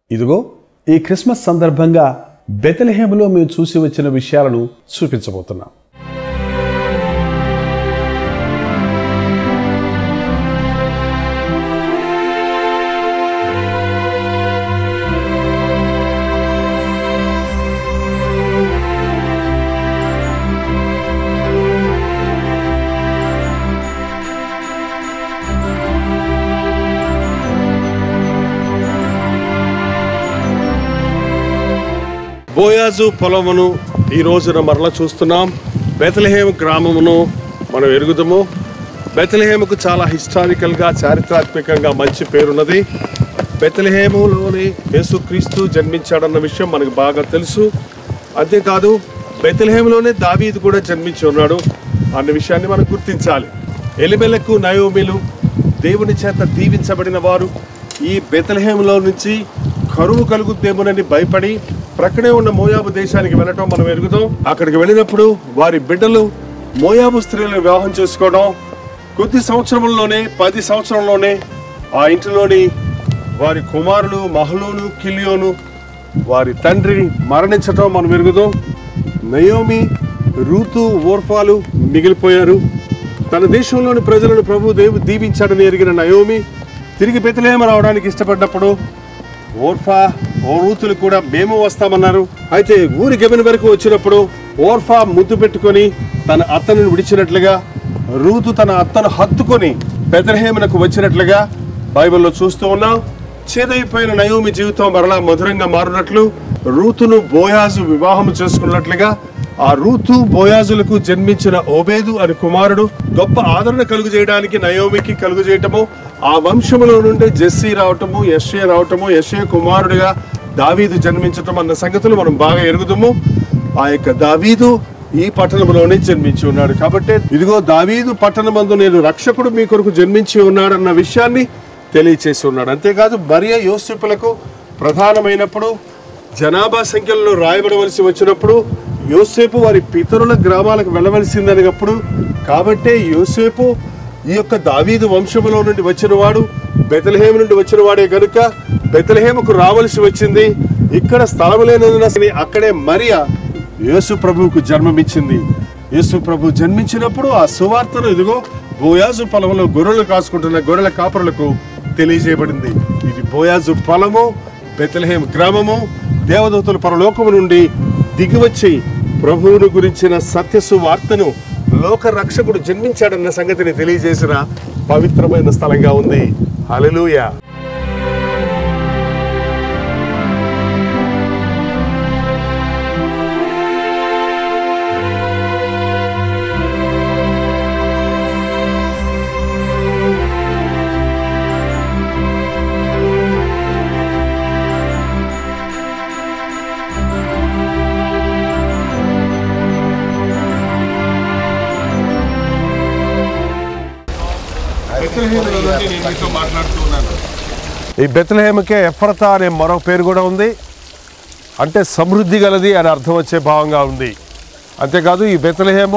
ఇదిగో ఈ క్రిస్మస్ సందర్భంగా బెతలహేములో మేము చూసి వచ్చిన విషయాలను చూపించబోతున్నాం బోయాజు పొలమును ఈ రోజున మరలా చూస్తున్నాం బెతలహేమ గ్రామమును మనం ఎరుగుదాము బెతలహేముకు చాలా హిస్టారికల్గా చారిత్రాత్మకంగా మంచి పేరున్నది బెతలహేములోని యేసుక్రీస్తు జన్మించాడన్న విషయం మనకు బాగా తెలుసు అంతేకాదు బెతలహేములోనే దావీదు కూడా జన్మించి ఉన్నాడు అన్న విషయాన్ని మనం గుర్తించాలి ఎలిమెలకు నయోమిలు దేవుని చేత దీవించబడిన వారు ఈ బెతలహేములో నుంచి కరువు కలుగుద్దేమోనని భయపడి ప్రక్కనే ఉన్న మోయాబు దేశానికి వెళ్ళటం మనం ఎరుగుతాం అక్కడికి వెళ్ళినప్పుడు వారి బిడ్డలు మోయాబు స్త్రీలను వివాహం చేసుకోవడం కొద్ది సంవత్సరంలోనే పది సంవత్సరంలోనే ఆ ఇంటిలోని వారి కుమారులు మహలోను కిలియోను వారి తండ్రి మరణించటం మనం ఎరుగుదాం నయోమి రూతు ఓర్ఫాలు మిగిలిపోయారు తన దేశంలోని ప్రజలను ప్రభు దేవు దీవించాడని ఎరిగిన నయోమి తిరిగి బెతలేమ రావడానికి ఇష్టపడ్డప్పుడు ఓర్ఫా ఓ రూతులు కూడా మేము వస్తామన్నారు అయితే ఊరి గెమిన వరకు వచ్చినప్పుడు ఓర్ఫా ముద్దు పెట్టుకొని తన అత్తను విడిచినట్లుగా రూతు తన అత్తను హత్తుకొని బెతలహేమునకు వచ్చినట్లుగా బైబిల్లో చూస్తూ ఉన్నాం చేదైపోయిన నయోమి జీవితం మరలా మధురంగా మారినట్లు రూతును బోయాజు వివాహం చేసుకున్నట్లుగా ఆ రూతు బోయాజులకు జన్మించిన ఓబేదు అని కుమారుడు గొప్ప ఆదరణ కలుగు చేయడానికి నయోమికి కలుగు చేయటము ఆ వంశములో నుండి జెస్సీ రావటము యశ్య రావటము యశ్య కుమారుడిగా దావీదు జన్మించటం అన్న సంగతులు మనం బాగా ఎరుగుదాము ఆ యొక్క దావీదు ఈ పట్టణంలోనే జన్మించి ఉన్నాడు కాబట్టి ఇదిగో దావీదు పట్టణమందు నేను రక్షకుడు మీ కొరకు జన్మించి ఉన్నాడన్న విషయాన్ని తెలియచేసి ఉన్నాడు అంతేకాదు మరియ యోసేపులకు ప్రధానమైనప్పుడు జనాభా సంఖ్యలో రాయబడవలసి వచ్చినప్పుడు యోసేపు వారి పితరుల గ్రామాలకు వెళ్ళవలసిందనినప్పుడు కాబట్టే యోసేపు ఈ యొక్క దావీదు వంశములో నుండి వచ్చినవాడు బెతలహేము నుండి వచ్చిన వాడే గనుక బెతలహేముకు రావలసి వచ్చింది ఇక్కడ స్థలం లేనందున అక్కడే మరియ యేసు ప్రభువుకు జన్మమిచ్చింది యేసు ప్రభు జన్మించినప్పుడు ఆ సువార్తను ఇదిగో బోయాజు పొలంలో గొర్రెలు కాసుకుంటున్న గొర్రెల కాపరులకు తెలియజేయబడింది ఇది బోయాజు పొలము బెతలహేం గ్రామము దేవదూతలు పరలోకము నుండి దిగివచ్చి ప్రభువును గురించిన సత్యసు వార్తను లోక రక్షకుడు జన్మించాడన్న సంగతిని తెలియజేసిన పవిత్రమైన స్థలంగా ఉంది హల్లెలూయా ఈ బెత్లహేమకే ఎఫ్రతా అనే మరో పేరు కూడా ఉంది అంటే సమృద్ధి గలది అని అర్థం వచ్చే భావంగా ఉంది అంతేకాదు ఈ బెత్లహేము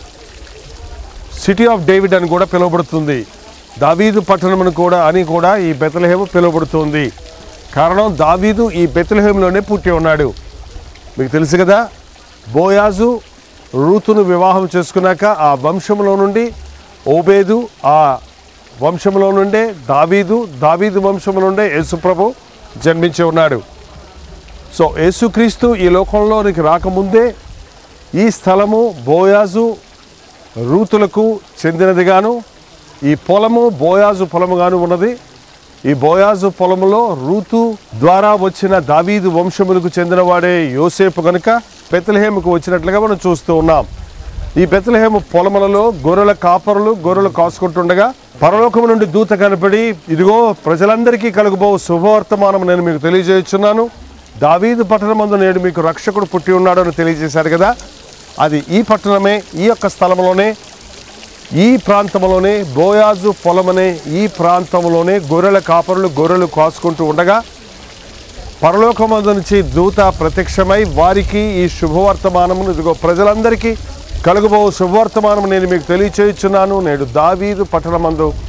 సిటీ ఆఫ్ డేవిడ్ అని కూడా పిలువబడుతుంది దావీదు పట్టణమును కూడా అని కూడా ఈ బెత్లహేము పిలువబడుతుంది కారణం దావీదు ఈ బెత్లహేములోనే పుట్టి ఉన్నాడు మీకు తెలుసు కదా బోయాజు రూతును వివాహం చేసుకున్నాక ఆ వంశంలో నుండి ఓబేదు ఆ వంశంలో నుండే దావీదు దావీదు వంశంలో నుండే యేసుప్రభు జన్మించి ఉన్నాడు సో యేసుక్రీస్తు ఈ లోకంలోనికి రాకముందే ఈ స్థలము బోయాజు రూతులకు చెందినదిగాను ఈ పొలము బోయాజు పొలముగాను ఉన్నది ఈ బోయాజు పొలములో రూతు ద్వారా వచ్చిన దావీదు వంశములకు చెందినవాడే యోసేపు కనుక బెతలహేముకు వచ్చినట్లుగా మనం చూస్తూ ఉన్నాం ఈ బెతలహేము పొలములలో గొర్రెల కాపరులు గొర్రెలు కాసుకుంటుండగా పరలోకము నుండి దూత కనపడి ఇదిగో ప్రజలందరికీ కలుగుబో శుభవర్తమానం నేను మీకు తెలియజేస్తున్నాను దావీదు పట్టణమందు నేడు మీకు రక్షకుడు పుట్టి ఉన్నాడు అని తెలియజేశారు కదా అది ఈ పట్టణమే ఈ యొక్క స్థలంలోనే ఈ ప్రాంతంలోనే బోయాజు పొలమనే ఈ ప్రాంతంలోనే గొర్రెల కాపరులు గొర్రెలు కాసుకుంటూ ఉండగా పరలోకమందు నుంచి దూత ప్రత్యక్షమై వారికి ఈ శుభవర్తమానమును ఇదిగో ప్రజలందరికీ కలుగుబో శుభవర్తమానం నేను మీకు తెలియచేయుచున్నాను నేడు దావీదు పట్టణమందు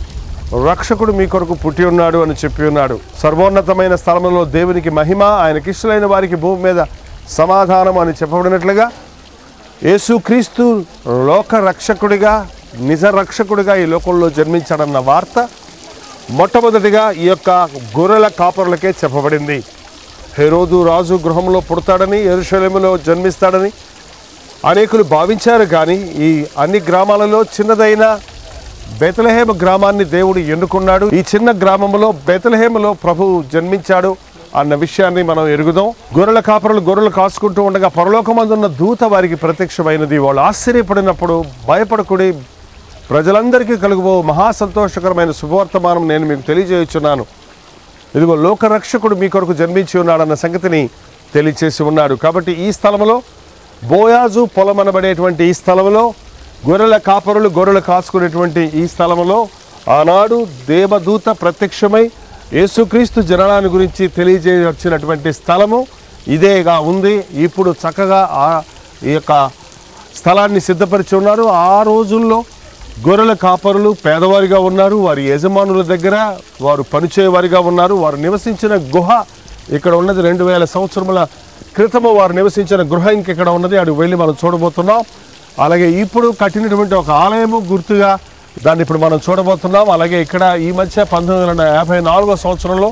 రక్షకుడు మీ కొరకు పుట్టి ఉన్నాడు అని చెప్పి ఉన్నాడు సర్వోన్నతమైన స్థలంలో దేవునికి మహిమ ఆయనకిష్టలైన వారికి భూమి మీద సమాధానం అని చెప్పబడినట్లుగా యేసుక్రీస్తు లోక రక్షకుడిగా నిజ రక్షకుడిగా ఈ లోకంలో జన్మించాడన్న వార్త మొట్టమొదటిగా ఈ యొక్క గొర్రెల కాపరులకే చెప్పబడింది హెరోదు రాజు గృహంలో పుడతాడని ఎరుషలేములో జన్మిస్తాడని అనేకులు భావించారు కానీ ఈ అన్ని గ్రామాలలో చిన్నదైన బెతలహేమ గ్రామాన్ని దేవుడు ఎన్నుకున్నాడు ఈ చిన్న గ్రామంలో బెతలహేమలో ప్రభువు జన్మించాడు అన్న విషయాన్ని మనం ఎరుగుదాం గొర్రెల కాపరులు గొర్రెలు కాసుకుంటూ ఉండగా పరలోకమందున్న దూత వారికి ప్రత్యక్షమైనది వాళ్ళు ఆశ్చర్యపడినప్పుడు భయపడకుడి ప్రజలందరికీ కలుగుబో మహా సంతోషకరమైన శుభవర్తమానం నేను మీకు తెలియజేయుచున్నాను ఇదిగో లోకరక్షకుడు మీ కొరకు జన్మించి ఉన్నాడన్న సంగతిని తెలియచేసి ఉన్నాడు కాబట్టి ఈ స్థలంలో బోయాజు పొలమనబడేటువంటి ఈ స్థలంలో గొర్రెల కాపరులు గొర్రెలు కాసుకునేటువంటి ఈ స్థలంలో ఆనాడు దేవదూత ప్రత్యక్షమై యేసుక్రీస్తు జననాన్ని గురించి తెలియజేయవచ్చినటువంటి స్థలము ఇదేగా ఉంది ఇప్పుడు చక్కగా ఆ ఈ యొక్క స్థలాన్ని సిద్ధపరిచి ఉన్నారు ఆ రోజుల్లో గొర్రెల కాపరులు పేదవారిగా ఉన్నారు వారి యజమానుల దగ్గర వారు పనిచేయవారిగా ఉన్నారు వారు నివసించిన గుహ ఇక్కడ ఉన్నది రెండు వేల సంవత్సరముల క్రితము వారు నివసించిన గృహ ఇంకెక్కడ ఉన్నది అటు వెళ్ళి మనం చూడబోతున్నాం అలాగే ఇప్పుడు కట్టినటువంటి ఒక ఆలయము గుర్తుగా దాన్ని ఇప్పుడు మనం చూడబోతున్నాం అలాగే ఇక్కడ ఈ మధ్య పంతొమ్మిది వందల యాభై నాలుగో సంవత్సరంలో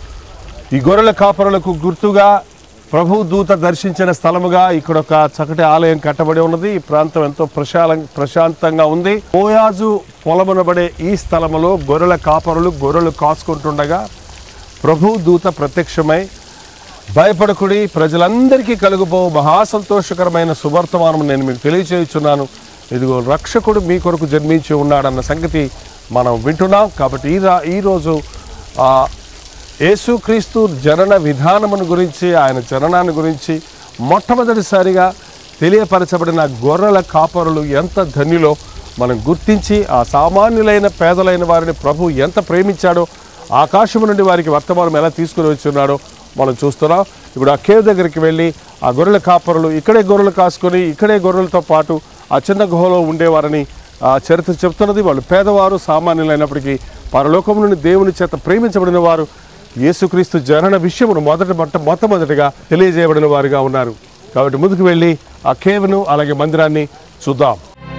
ఈ గొర్రెల కాపరులకు గుర్తుగా ప్రభు దూత దర్శించిన స్థలముగా ఇక్కడ ఒక చక్కటి ఆలయం కట్టబడి ఉన్నది ఈ ప్రాంతం ఎంతో ప్రశాల ప్రశాంతంగా ఉంది ఓయాజు పొలమునబడే ఈ స్థలములో గొర్రెల కాపరులు గొర్రెలు కాసుకుంటుండగా ప్రభు దూత ప్రత్యక్షమై భయపడకుడి ప్రజలందరికీ కలుగుబో మహాసంతోషకరమైన సువర్తమానం నేను మీకు తెలియచేయుచున్నాను ఇదిగో రక్షకుడు మీ కొరకు జన్మించి ఉన్నాడన్న సంగతి మనం వింటున్నాం కాబట్టి ఈ రా ఈరోజు ఆ, యేసుక్రీస్తు జనన విధానమును గురించి ఆయన జననాన్ని గురించి మొట్టమొదటిసారిగా తెలియపరచబడిన గొర్రెల కాపరులు ఎంత ధన్యులో మనం గుర్తించి ఆ సామాన్యులైన పేదలైన వారిని ప్రభు ఎంత ప్రేమించాడో ఆకాశం నుండి వారికి వర్తమానం ఎలా తీసుకుని వచ్చున్నాడో మనం చూస్తున్నాం ఇప్పుడు ఆ కేవ్ దగ్గరికి వెళ్ళి ఆ గొర్రెల కాపరులు ఇక్కడే గొర్రెలు కాసుకొని ఇక్కడే గొర్రెలతో పాటు ఆ చిన్న గుహలో ఉండేవారని ఆ చరిత్ర చెప్తున్నది వాళ్ళు పేదవారు సామాన్యులైనప్పటికీ పరలోకం నుండి దేవుని చేత ప్రేమించబడిన వారు యేసుక్రీస్తు జనన విషయమును మొదటి మొట్ట మొట్టమొదటిగా తెలియజేయబడిన వారుగా ఉన్నారు కాబట్టి ముందుకు వెళ్ళి ఆ కేవ్ను అలాగే మందిరాన్ని చూద్దాం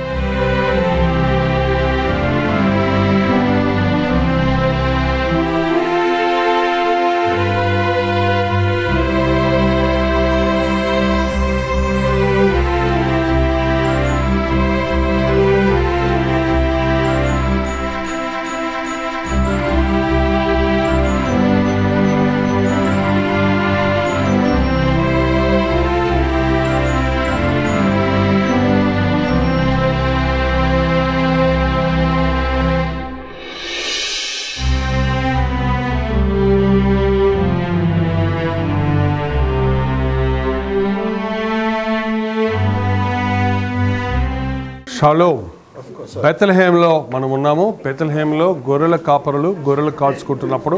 షాలో బెతల్హేమ్లో మనం ఉన్నాము బెతల్హేమ్లో గొర్రెల కాపరులు గొర్రెలు కాచుకుంటున్నప్పుడు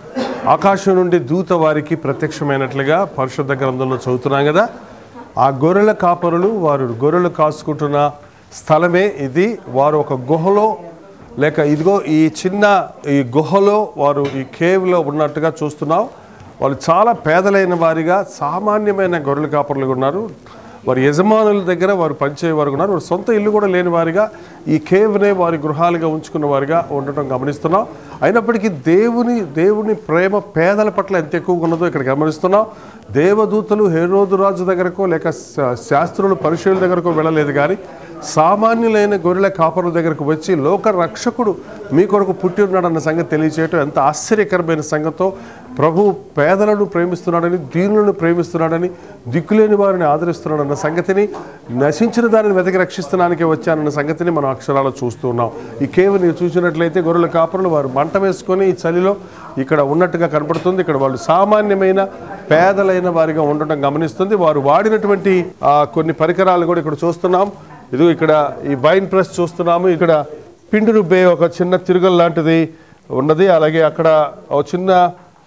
ఆకాశం నుండి దూత వారికి ప్రత్యక్షమైనట్లుగా పరిశుద్ధ గ్రంథంలో చదువుతున్నాం కదా ఆ గొర్రెల కాపరులు వారు గొర్రెలు కాచుకుంటున్న స్థలమే ఇది వారు ఒక గుహలో లేక ఇదిగో ఈ చిన్న ఈ గుహలో వారు ఈ కేవ్లో ఉన్నట్టుగా చూస్తున్నాం వాళ్ళు చాలా పేదలైన వారిగా సామాన్యమైన గొర్రెల కాపరులుగా ఉన్నారు వారి యజమానుల దగ్గర వారు పనిచేయవారు ఉన్నారు వారు సొంత ఇల్లు కూడా లేని వారిగా ఈ కేవ్నే వారి గృహాలుగా ఉంచుకున్న వారిగా ఉండటం గమనిస్తున్నాం అయినప్పటికీ దేవుని దేవుని ప్రేమ పేదల పట్ల ఎంత ఎక్కువగా ఉన్నదో ఇక్కడ గమనిస్తున్నాం దేవదూతలు హేరోదు రాజు దగ్గరకో లేక శా- శాస్త్రులు పరిశీల దగ్గరకో వెళ్ళలేదు కానీ సామాన్యులైన గొర్రెల కాపరుల దగ్గరకు వచ్చి లోక రక్షకుడు మీ కొరకు పుట్టి ఉన్నాడన్న సంగతి తెలియచేయటం ఎంత ఆశ్చర్యకరమైన సంగతో ప్రభు పేదలను ప్రేమిస్తున్నాడని దీనులను ప్రేమిస్తున్నాడని దిక్కులేని వారిని ఆదరిస్తున్నాడన్న సంగతిని నశించిన దానిని వెతకి రక్షిస్తున్నానికి వచ్చానన్న సంగతిని మనం అక్షరాలు చూస్తూ ఉన్నాం ఈ కేవ్ మీరు చూసినట్లయితే గొర్రెల కాపరులు వారు మంట వేసుకొని ఈ చలిలో ఇక్కడ ఉన్నట్టుగా కనపడుతుంది ఇక్కడ వాళ్ళు సామాన్యమైన పేదలైన వారిగా ఉండటం గమనిస్తుంది వారు వాడినటువంటి ఆ, కొన్ని పరికరాలు కూడా ఇక్కడ చూస్తున్నాం ఇది ఇక్కడ ఈ వైన్ ప్రెస్ చూస్తున్నాము ఇక్కడ పిండి రుబ్బే ఒక చిన్న తిరుగల్ లాంటిది ఉన్నది అలాగే అక్కడ ఒక చిన్న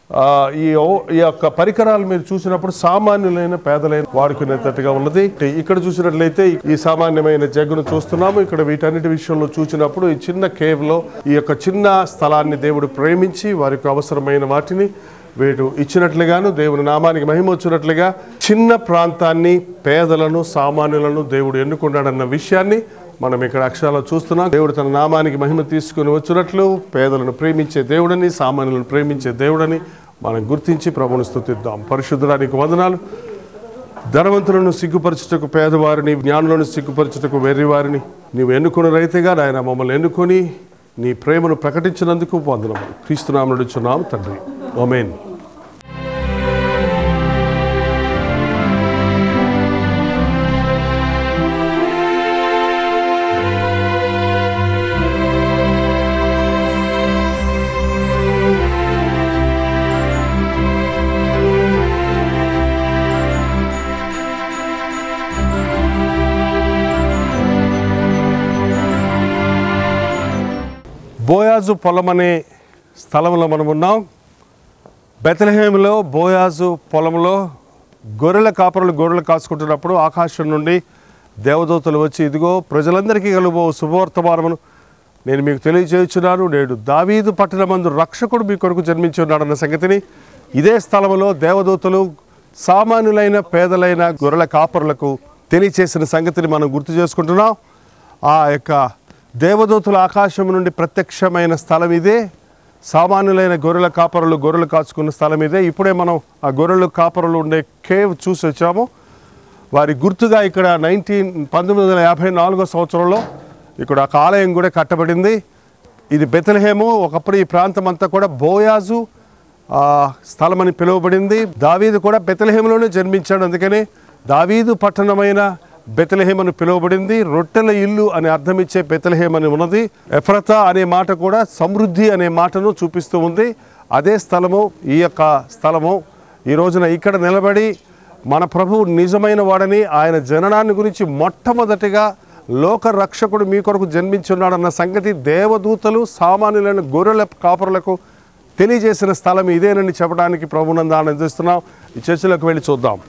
ఆ, ఈ ఓ- ఈ యొక్క పరికరాలు మీరు చూసినప్పుడు సామాన్యులైన పేదలైన వాడుకునేటట్టుగా ఉన్నది ఇక్కడ చూసినట్లయితే ఈ సామాన్యమైన జగ్గును చూస్తున్నాము ఇక్కడ వీటన్నిటి విషయంలో చూసినప్పుడు ఈ చిన్న కేవ్ లో ఈ యొక్క చిన్న స్థలాన్ని దేవుడు ప్రేమించి వారికి అవసరమైన వాటిని వీడు ఇచ్చినట్లుగాను దేవుని నామానికి మహిమ వచ్చినట్లుగా చిన్న ప్రాంతాన్ని పేదలను సామాన్యులను దేవుడు ఎన్నుకున్నాడన్న విషయాన్ని మనం ఇక్కడ అక్షరాలు చూస్తున్నాం దేవుడు తన నామానికి మహిమ తీసుకుని వచ్చినట్లు పేదలను ప్రేమించే దేవుడని సామాన్యులను ప్రేమించే దేవుడని మనం గుర్తించి ప్రభుని స్తుతిద్దాం పరిశుద్ధడానికి వందనాలు ధనవంతులను సిగ్గుపరచుటకు పేదవారిని జ్ఞానులను సిగ్గుపరచుటకు వెర్రివారిని నీవు ఎన్నుకున్న రైతుగా నాయన మమ్మల్ని ఎన్నుకొని నీ ప్రేమను ప్రకటించినందుకు వందనము క్రీస్తునామం నడుచున్నాం తండ్రి ఓమేన్ బోయాజు పొలం అనే స్థలంలో మనం ఉన్నాం బెతలహేములో బోయాజు పొలంలో గొర్రెల కాపరులు గొర్రెలు కాసుకుంటున్నప్పుడు ఆకాశం నుండి దేవదూతలు వచ్చి ఇదిగో ప్రజలందరికీ కలుగు శుభవర్తమానమును నేను మీకు తెలియజేయుచున్నాను నేడు దావీదు పట్టణమందు రక్షకుడు మీ కొరకు జన్మించి ఉన్నాడన్న సంగతిని ఇదే స్థలంలో దేవదూతలు సామాన్యులైన పేదలైన గొర్రెల కాపరులకు తెలియచేసిన సంగతిని మనం గుర్తు చేసుకుంటున్నాం ఆ యొక్క దేవదూతుల ఆకాశం నుండి ప్రత్యక్షమైన స్థలం ఇదే సామాన్యులైన గొర్రెల కాపరులు గొర్రెలు కాచుకున్న స్థలం ఇదే ఇప్పుడే మనం ఆ గొర్రెలు కాపరులు ఉండే కేవ్ చూసి వచ్చాము వారి గుర్తుగా ఇక్కడ నైన్టీన్ పంతొమ్మిది వందల యాభై నాలుగో సంవత్సరంలో ఇక్కడ ఒక ఆలయం కూడా కట్టబడింది ఇది బెతలహేము ఒకప్పుడు ఈ ప్రాంతం అంతా కూడా బోయాజు ఆ, స్థలం అని పిలువబడింది దావీదు కూడా బెతలహేములోనే జన్మించాడు అందుకని దావీదు పట్టణమైన బెతలహేమ్ అని పిలువబడింది రొట్టెల ఇల్లు అని అర్థం ఇచ్చే బెతలహేమ్ అని ఉన్నది ఎఫ్రత అనే మాట కూడా సమృద్ధి అనే మాటను చూపిస్తూ ఉంది అదే స్థలము ఈ యొక్క స్థలము ఈ రోజున ఇక్కడ నిలబడి మన ప్రభువు నిజమైన వాడని ఆయన జననాన్ని గురించి మొట్టమొదటిగా లోక రక్షకుడు మీ కొరకు జన్మించున్నాడన్న సంగతి దేవదూతలు సామాన్యులైన గొర్రెల కాపరులకు తెలియజేసిన స్థలం ఇదేనని చెప్పడానికి ప్రభునంద ఆనందిస్తున్నాం ఈ చర్చలోకి వెళ్ళి చూద్దాం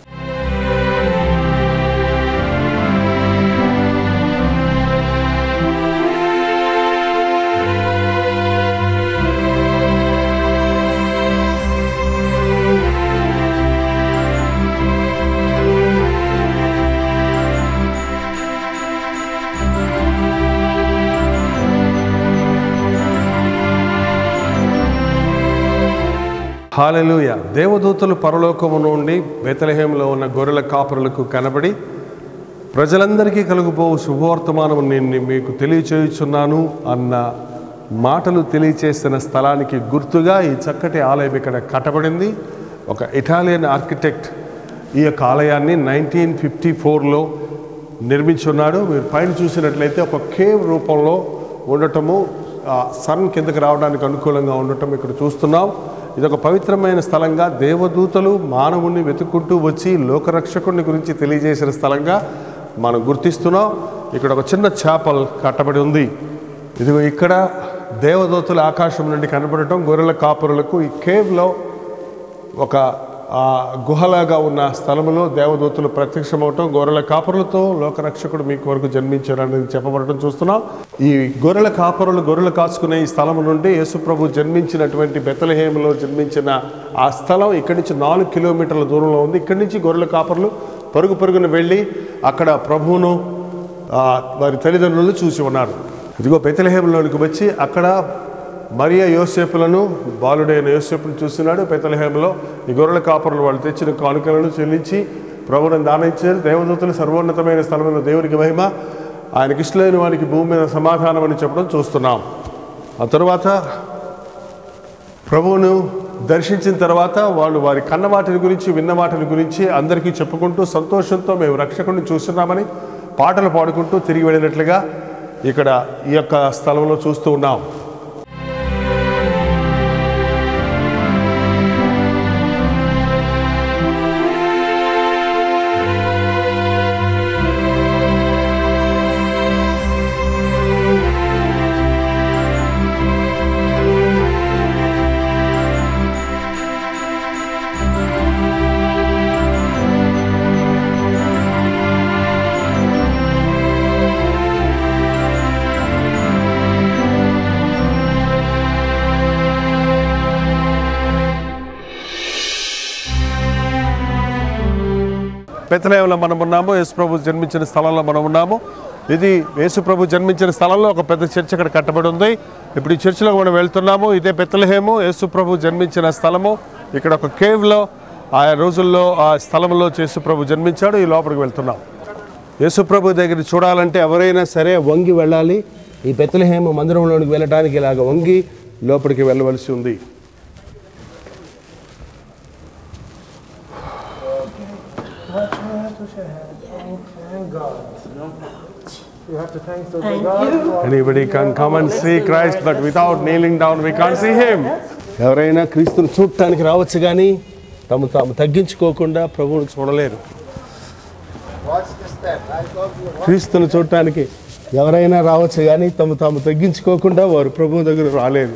హాలెలూయ దేవదూతలు పరలోకము నుండి బెతలహేంలో ఉన్న గొర్రెల కాపరులకు కనబడి ప్రజలందరికీ కలుగుబో శుభవర్తమానం నేను మీకు తెలియచేయుచున్నాను అన్న మాటలు తెలియచేసిన స్థలానికి గుర్తుగా ఈ చక్కటి ఆలయం ఇక్కడ కట్టబడింది ఒక ఇటాలియన్ ఆర్కిటెక్ట్ ఈ యొక్క ఆలయాన్ని నైన్టీన్ ఫిఫ్టీ ఫోర్లో నిర్మించున్నాడు మీరు పైన చూసినట్లయితే ఒక కేవ్ రూపంలో ఉండటము ఆ సన్ కిందకి రావడానికి అనుకూలంగా ఉండటం ఇక్కడ చూస్తున్నాం ఇది ఒక పవిత్రమైన స్థలంగా దేవదూతలు మానవుణ్ణి వెతుక్కుంటూ వచ్చి లోకరక్షకుడిని గురించి తెలియజేసిన స్థలంగా మనం గుర్తిస్తున్నాం ఇక్కడ ఒక చిన్న చేపల్ కట్టబడి ఉంది ఇదిగో ఇక్కడ దేవదూతలు ఆకాశం నుండి కనబడటం గొర్రెల కాపురులకు ఈ కేవ్లో ఒక ఆ, గుహలాగా ఉన్న స్థలములో దేవదూతలు ప్రత్యక్షమవటం గొర్రెల కాపరులతో లోకరక్షకుడు మీకు వరకు జన్మించారని చెప్పబడటం చూస్తున్నాం ఈ గొర్రెల కాపరులు గొర్రెలు కాసుకునే ఈ స్థలం నుండి యేసుప్రభు జన్మించినటువంటి బెతలహేములో జన్మించిన ఆ స్థలం ఇక్కడి నుంచి నాలుగు కిలోమీటర్ల దూరంలో ఉంది ఇక్కడి నుంచి గొర్రెల కాపరులు పరుగు పరుగున వెళ్ళి అక్కడ ప్రభువును ఆ, వారి తల్లిదండ్రులను చూసి ఉన్నారు ఇదిగో బెతలహేములోనికి వచ్చి అక్కడ మరియా యోసేపులను బాలుడైన యోసేపును చూస్తున్నాడు బెతలహేములో ఈ గొర్రెల కాపరులు వాళ్ళు తెచ్చిన కానుకలను చెల్లించి ప్రభువును దానించారు దేవదూతలు సర్వోన్నతమైన స్థలమైన దేవునికి మహిమ ఆయనకి ఇష్టమైన వారికి భూమి మీద సమాధానం అని చెప్పడం చూస్తున్నాం ఆ తరువాత ప్రభువును దర్శించిన తర్వాత వాళ్ళు వారి కన్న వాటిని గురించి విన్న వాటిని గురించి అందరికీ చెప్పుకుంటూ సంతోషంతో మేము రక్షకుడిని చూస్తున్నామని పాటలు పాడుకుంటూ తిరిగి వెళ్ళినట్లుగా ఇక్కడ ఈ యొక్క స్థలంలో చూస్తూ ఉన్నాం బెతలేంలో మనం ఉన్నాము యేసుప్రభు జన్మించిన స్థలంలో మనం ఉన్నాము ఇది యేసుప్రభు జన్మించిన స్థలంలో ఒక పెద్ద చర్చ్ ఇక్కడ కట్టబడి ఉంది ఇప్పుడు ఈ చర్చిలో మనం వెళ్తున్నాము ఇదే బెత్తలహేము యేసుప్రభు జన్మించిన స్థలము ఇక్కడ ఒక కేవ్లో ఆ రోజుల్లో ఆ స్థలంలో యేసుప్రభు జన్మించాడు ఈ లోపలికి వెళ్తున్నాం యేసుప్రభు దగ్గర చూడాలంటే ఎవరైనా సరే వంగి వెళ్ళాలి ఈ బెత్తలహేము మందిరంలోనికి వెళ్ళడానికి ఇలాగ వంగి లోపలికి వెళ్ళవలసి ఉంది Anybody can come and see Christ, but without kneeling down, we can't see Him. ఎవరైనా క్రీస్తుని చూడటానికి రావచ్చు కానీ తమ తాము తగ్గించుకోకుండా ప్రభువుని చూడలేరు క్రీస్తుని చూడటానికి ఎవరైనా రావచ్చు కానీ తమ తాము తగ్గించుకోకుండా వారు ప్రభువు దగ్గర రాలేరు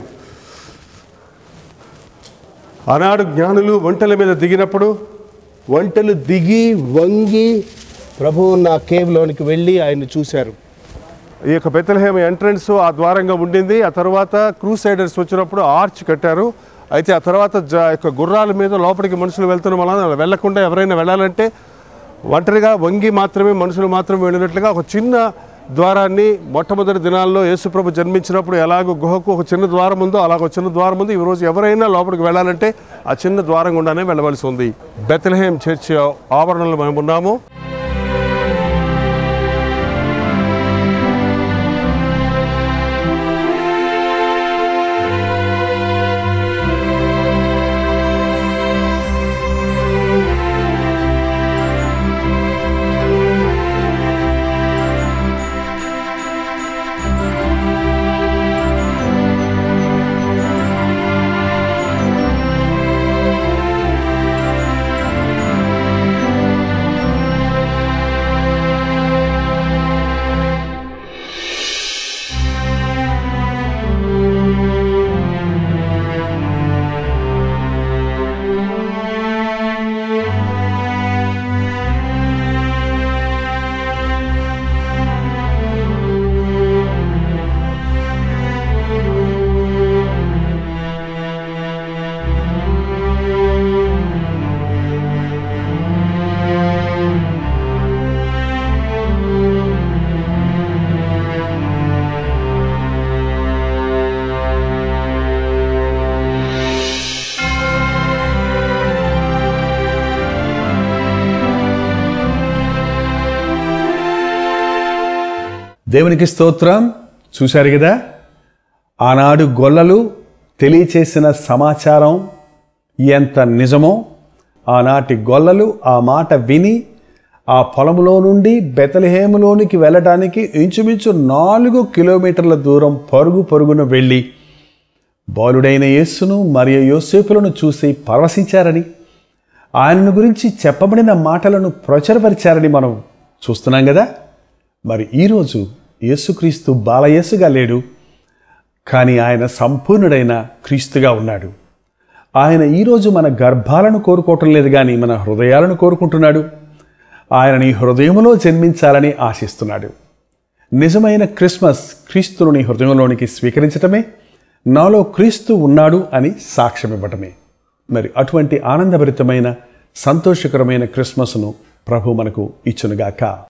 ఆనాడు జ్ఞానులు ఒంటెల మీద దిగినప్పుడు ఒంటెలు దిగి వంగి ప్రభువు నా కేవ్లోనికి వెళ్ళి ఆయన్ని చూశారు ఈ యొక్క బెత్తలహేమ ఎంట్రన్స్ ఆ ద్వారంగా ఉండింది ఆ తర్వాత క్రూసైడర్స్ వచ్చినప్పుడు ఆర్చ్ కట్టారు అయితే ఆ తర్వాత జ యొక్క గుర్రాల మీద లోపలికి మనుషులు వెళ్తున్న వలన వెళ్లకుండా ఎవరైనా వెళ్ళాలంటే ఒంటరిగా వంగి మాత్రమే మనుషులు మాత్రమే వెళ్ళినట్లుగా ఒక చిన్న ద్వారాన్ని మొట్టమొదటి దినాల్లో యేసుప్రభు జన్మించినప్పుడు ఎలాగో గుహకు ఒక చిన్న ద్వారం ఉందో అలాగ ఒక చిన్న ద్వారం ఉంది ఈ రోజు ఎవరైనా లోపలికి వెళ్ళాలంటే ఆ చిన్న ద్వారం గుండానే వెళ్ళవలసి ఉంది బెత్తలహేం చర్చ్ ఆవరణలో మేము ఉన్నాము దేవునికి స్తోత్రం చూశారు కదా ఆనాడు గొల్లలు తెలియచేసిన సమాచారం ఎంత నిజమో ఆనాటి గొల్లలు ఆ మాట విని ఆ పొలంలో నుండి బెతలహేములోనికి వెళ్ళడానికి ఇంచుమించు నాలుగు కిలోమీటర్ల దూరం పరుగు పరుగున వెళ్ళి బాలుడైన యేస్సును మరియు యోసేపులను చూసి పరవశించారని ఆయనను గురించి చెప్పబడిన మాటలను ప్రచురపరిచారని మనం చూస్తున్నాం కదా మరి ఈరోజు యేసుక్రీస్తు బాలయేసుగా లేడు కానీ ఆయన సంపూర్ణుడైన క్రీస్తుగా ఉన్నాడు ఆయన ఈరోజు మన గర్భాలను కోరుకోవటం లేదు కానీ మన హృదయాలను కోరుకుంటున్నాడు ఆయన నీ హృదయంలో జన్మించాలని ఆశిస్తున్నాడు నిజమైన క్రిస్మస్ క్రీస్తును నీ హృదయంలోనికి స్వీకరించటమే నాలో క్రీస్తు ఉన్నాడు అని సాక్ష్యం ఇవ్వటమే మరి అటువంటి ఆనందభరితమైన సంతోషకరమైన క్రిస్మస్ను ప్రభు మనకు ఇచ్చునుగాక